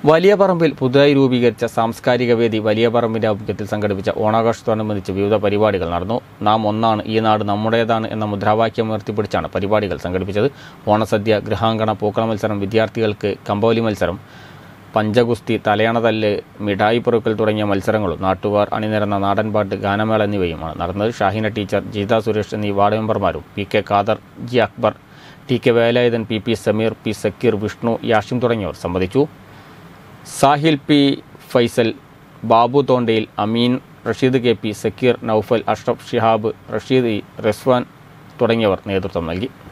വലിയ പറമ്പിൽ പുതുതായി രൂപീകരിച്ച സാംസ്കാരിക വേദി വലിയ പറമ്പിന്റെ ആഭിമുഖ്യത്തിൽ സംഘടിപ്പിച്ച ഓണാഘോഷത്തോടനുബന്ധിച്ച് വിവിധ പരിപാടികൾ നടന്നു നാം ഒന്നാണ് ഈ നാട് നമ്മുടേതാണ് എന്ന മുദ്രാവാക്യം ഉയർത്തിപ്പിടിച്ചാണ് പരിപാടികൾ സംഘടിപ്പിച്ചത് ഓണസദ്യ ഗൃഹാങ്കണ പൂക്കള മത്സരം വിദ്യാർത്ഥികൾക്ക് കമ്പോലി മത്സരം പഞ്ചഗുസ്തി തലയണതല്ല് മിഠായി പൊറുക്കൽ തുടങ്ങിയ മത്സരങ്ങളും നാട്ടുകാർ അണിനിരന്ന നാടൻപാട്ട് ഗാനമേള എന്നിവയുമാണ് നടന്നത് ഷാഹിന ടീച്ചർ ജീത സുരേഷ് എന്നീ വാർഡ് മെമ്പർമാരും P K Khader G Akbar T K Velayudhan P P Sameer P Sakeer Vishnu Yashim തുടങ്ങിയവർ സംബന്ധിച്ചു സാഹിൽ പി ഫൈസൽ ബാബു തോണ്ടയിൽ Ameen Rasheed K P Sakeer Noufal Ashraf Shihab Rasheed E, Rizwan തുടങ്ങിയവർ നേതൃത്വം നൽകി